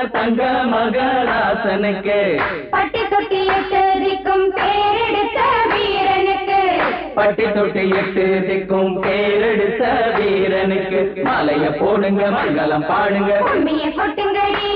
தங்க மகராசனுக்கு பட்டி தொட்டி எட்டதிக்கும் பேரெடுத்த வீரனுக்கு பட்டி தொட்டி எட்டு திக்கும் பேரெடுத்த வீரனுக்கு மாலைய போடுங்க மங்களம் பாடுங்க உண்மைய கொட்டுங்கடி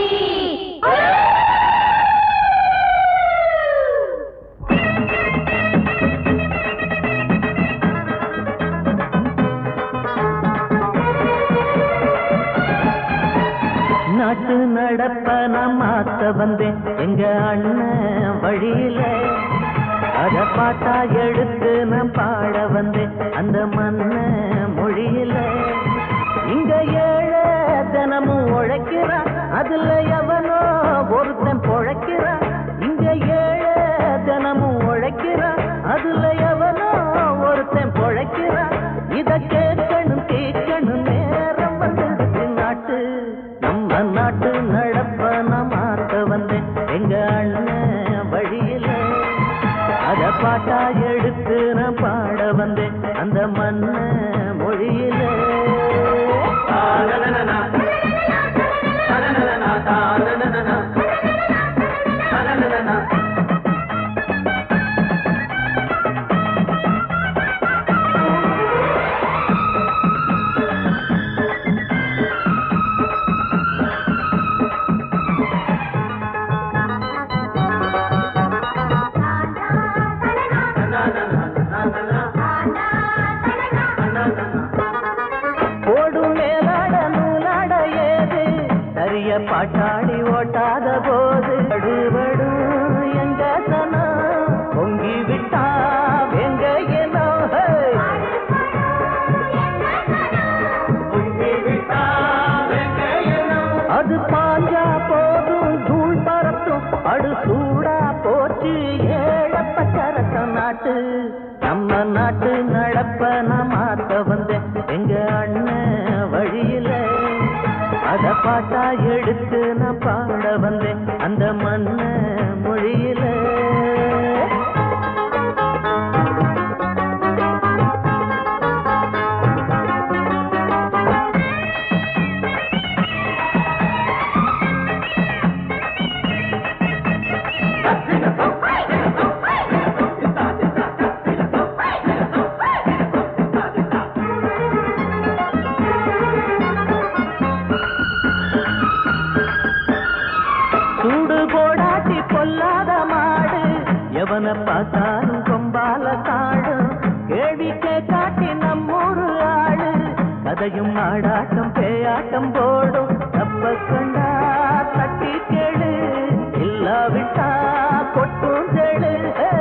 நாட்டு நடப்ப நான் மாத்த வந்தேன் எங்க அண்ணன் வழியில அத பாட்டா எடுத்து நான் பாட வந்தேன் அந்த மண்ண மொழியில இங்க ஏழை தினமும் உழைக்கிறான் அதுல எவனோ ஒருத்தன் பொழைக்கிறான் இங்க ஏழை தினமும் உழைக்கிறான் அதுல எவனோ ஒருத்தன் பொழைக்கிறான் இத கேட்கணும் கேட்கணும் நேரம் வந்துடுச்சு நாட்டு நம்ம நாட்டு நடப்ப நான் மாத்த வந்தேன் எங்க அண்ணன் வழியில அத பாட்டா எடுத்து நான் பாட வந்தேன் அந்த மண்ண மொழியில ஓடும் மேலாட நூலாட ஏது சரிய பாட்டாடி ஓட்டாத போது அடுபடும் எங்க சனம் பொங்கி விட்டா எங்க ஏனோ ஹே. அது பாஞ்சா போதும் தூள் பறத்தும் அடு சூடா போச்சு ஏழப்பட்டரசம் நாட்டு நம்ம நாட்டு நடப்ப நான் மாத்த வந்தேன் எங்க அண்ணன் வழியில அத பாட்டா எடுத்து நான் பாட வந்தேன் அந்த மண்ண மொழியில சூடு போடாட்டி பொல்லாத மாடு எவனை பார்த்தாலும் கொம்பால காடும் கேள்வி கேட்டாட்டி நம்மூரு ஆளு கதையும் ஆடாட்டம் பேயாட்டம் போடும் தப்ப கண்டா தட்டி கேளு இல்லாவிட்டா கொட்டும் தேளு ஹே.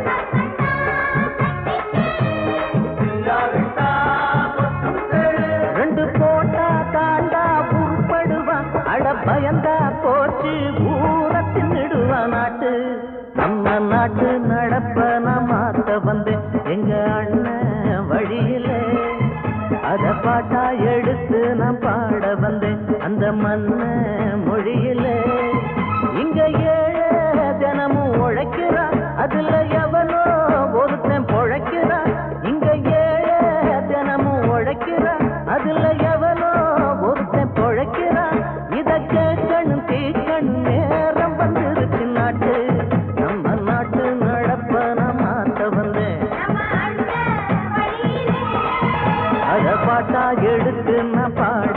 ரெண்டு போட்டா தாண்டா உருப்படுவான் அட பயந்தா போச்சு ஊர தின்னுடுவான் நாட்டு நம்ம நாட்டு நடப்ப நான் மாத்த வந்தேன் எங்க அண்ணன் வழியில அத பாட்டா எடுத்து நான் பாட வந்தேன் அந்த மண்ண மொழியில இங்க ஏழை தினமும் உழைக்கிறான் அதுல எவனோ ஒருத்தன் பொழைக்கிறான் இங்க ஏழை தினமும் உழைக்கிறான் அதுல எவனோ ஒருத்தன் பொழைக்கிறான் இத கேட்கணும் கேட்கணும் நேரம் வந்துருச்சு நாட்டு நம்ம நாட்டு நடப்ப நான் மாத்த வந்தேன் அத பாட்டா எடுத்து நான் பாட